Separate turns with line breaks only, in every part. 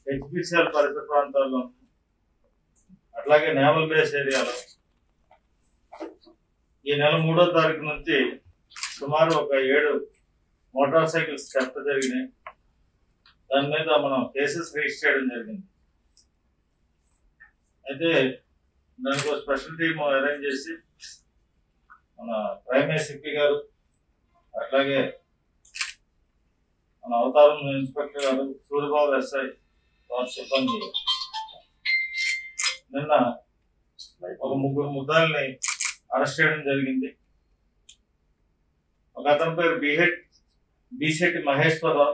HPCL పరిసర ప్రాంతాల్లో అట్లాగే నేవల్ బేస్ ఏరియాలో ఈ నెల మూడో తారీఖు నుంచి సుమారు ఒక ఏడు మోటార్ సైకిల్స్ థెఫ్ట్ జరిగినాయి దాని మీద మనం కేసెస్ రిజిస్టర్ చేయడం జరిగింది అయితే దానికి ఒక స్పెషల్ టీమ్ అరేంజ్ చేసి మన ప్రైమ్ సిపి గారు అట్లాగే మన అవతారం ఇన్స్పెక్టర్ గారు సూర్యబాబు ఎస్ఐ వారి సిబ్బంది నిన్న ఒక ముగ్గురు ముద్దాల్ని అరెస్ట్ చేయడం జరిగింది ఒక అతని పేరు బిహెట్ బిశెట్టి మహేశ్వరరావు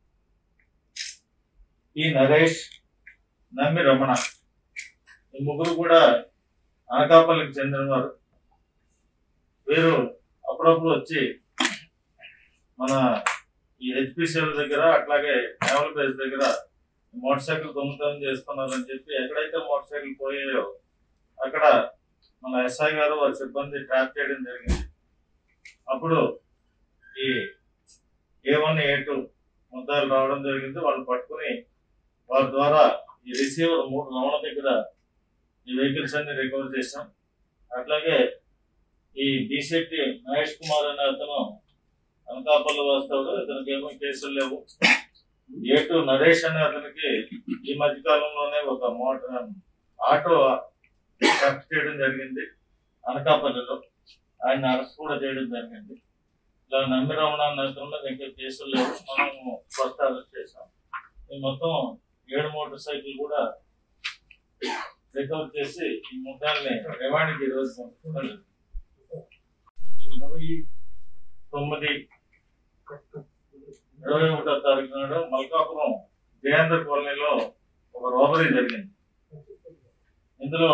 ఈ నరేష్ నమ్మి రమణ ఈ ముగ్గురు కూడా అనకాపల్లికి చెందినవారు వీరు అప్పుడప్పుడు వచ్చి మన ఈ హెచ్పిసిఎల్ దగ్గర అట్లాగే నేవల్ బేస్ దగ్గర మోటార్ సైకిల్ దొంగతనం చేస్తున్నారని చెప్పి ఎక్కడైతే మోటార్ సైకిల్ పోయాయో అక్కడ మన ఎస్ఐ గారు వారి సిబ్బంది ట్రాప్ చేయడం జరిగింది అప్పుడు ఈ ఏ వన్ ఏ టూ ముద్దాలు రావడం జరిగింది వాళ్ళు పట్టుకుని వారి ద్వారా ఈ రిసీవర్ మూడు రమణ దగ్గర ఈ వెహికల్స్ అన్ని రికవర్ చేశాం అట్లాగే ఈ బీసెట్టి మహేష్ కుమార్ అనే అతను అనకాపల్లి వస్తాడు ఇతనికి ఏమో కేసులు లేవు ఏటు నరేష్ అనే అతనికి ఈ మధ్య కాలంలోనే ఒక మోటార్ ఆటో అరెస్ట్ చేయడం జరిగింది అనకాపల్లిలో ఆయన అరెస్ట్ కూడా చేయడం జరిగింది ఇలా నమ్మి రమణ అనే అతను మీద ఇంకా కేసులు లేవు మనము ఫస్ట్ అరెస్ట్ చేసాం ఈ మొత్తం ఏడు మోటార్ సైకిల్ కూడా రికవర్ చేసి ఈ ముద్దాల్ని రిమాండ్కి ఈరోజు పంపించడం జరిగింది. ఇరవై తొమ్మిది ఇరవై ఒకటో తారీఖు నాడు మల్కాపురం జయేంద్ర కాలనీలో ఒక రోబరీ జరిగింది ఇందులో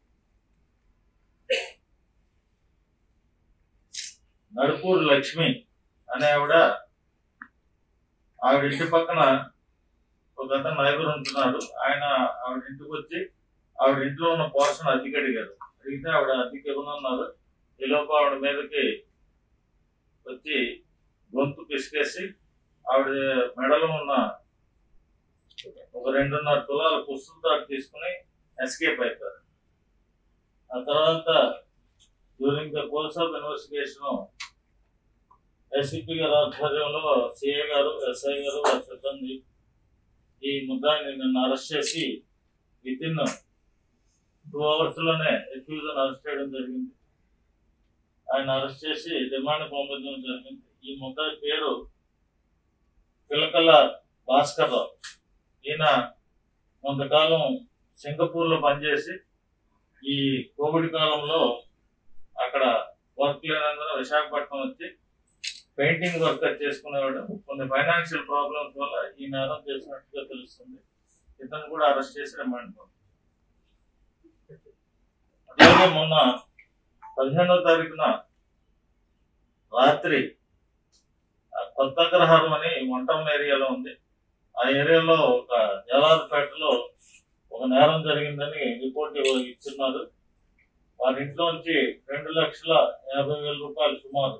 నడుపూరు లక్ష్మి అనే ఆవిడ ఆవిడ ఇంటి పక్కన ఒక అతను నైబర్ ఉంటున్నాడు ఆయన ఆవిడ ఇంటికి వచ్చి ఆవిడ ఇంట్లో ఉన్న పోర్షన్ అద్దెకి అడిగారు అడిగితే ఆవిడ అద్దెకి ఇవ్వనున్నారు ఈ లోపు ఆవిడ మీదకి వచ్చి గొంతు పిసికేసి ఆవిడ మెడలో ఉన్న ఒక రెండున్నర తులాల పుస్తకంతో తీసుకుని ఎస్కేప్ అయిపోయారు ఆ తర్వాత during the course of investigation SCP గారి ఆధ్వర్యంలో సిఐ గారు ఎస్ఐ గారు వారి సిబ్బంది ఈ ముద్దాన్ని నిన్న అరెస్ట్ చేసి విత్ ఇన్ టూ అవర్స్ లోనే అక్యూజన్ అరెస్ట్ చేయడం జరిగింది ఆయన అరెస్ట్ చేసి రిమాండ్ పంపించడం జరిగింది ఈ ముద్దాయి పేరు పిలకల భాస్కర్ రావు ఈయన కొంతకాలం సింగపూర్ లో పనిచేసి ఈ కోవిడ్ కాలంలో అక్కడ వర్క్ లేనందున విశాఖపట్నం వచ్చి పెయింటింగ్ వర్క్ చేసుకునేవాడు కొన్ని ఫైనాన్షియల్ ప్రాబ్లమ్స్ వల్ల ఈ నేరం చేసినట్టుగా తెలుస్తుంది ఇతను కూడా అరెస్ట్ చేసి రిమాండ్ పంపారు. అట్లాగే మొన్న పదిహేనో తారీఖున రాత్రి ఆ కొత్త అగ్రహారం అని వంటం ఏరియాలో ఉంది ఆ ఏరియాలో ఒక జలాలపేటలో ఒక నేరం జరిగిందని రిపోర్ట్ ఇవ్వ- ఇస్తున్నారు వారి ఇంట్లోంచి రెండు లక్షల యాభై వేల రూపాయలు సుమారు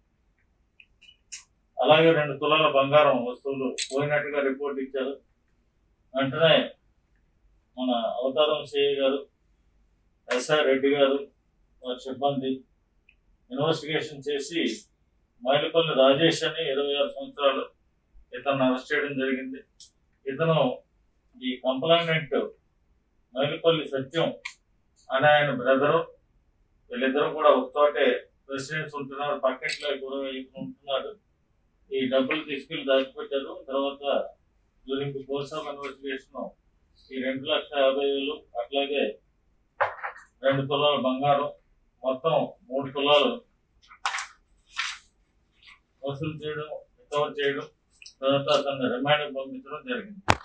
అలాగే రెండు తులాల బంగారం వస్తువులు పోయినట్టుగా రిపోర్ట్ ఇచ్చారు వెంటనే మన అవతారం సిఐ గారు ఎస్ఆర్ రెడ్డి గారు వారి సిబ్బంది ఇన్వెస్టిగేషన్ చేసి మైలపల్లి రాజేష్ అని ఇరవై ఆరు సంవత్సరాలు ఇతను అరెస్ట్ చేయడం జరిగింది ఇతను ఈ కంప్లైంట్ మైలపల్లి సత్యం అనే ఆయన బ్రదరు వీళ్ళిద్దరూ కూడా ఒకతోటే రెసిడెన్స్ ఉంటున్నారు పక్కెట్లో కూడా ఉంటున్నాడు ఈ డబ్బులు తీసుకెళ్లి దాచిపెట్టారు తర్వాత డ్యూరింగ్ కోర్స్ ఆఫ్ ఇన్వెస్టిగేషన్ ఈ రెండు లక్షల యాభై వేలు అట్లాగే రెండు తులాల బంగారం మొత్తం మూడు తులాలు వసూలు చేయడం రికవర్ చేయడం తర్వాత అతన్ని రిమాండ్ పంపించడం జరిగింది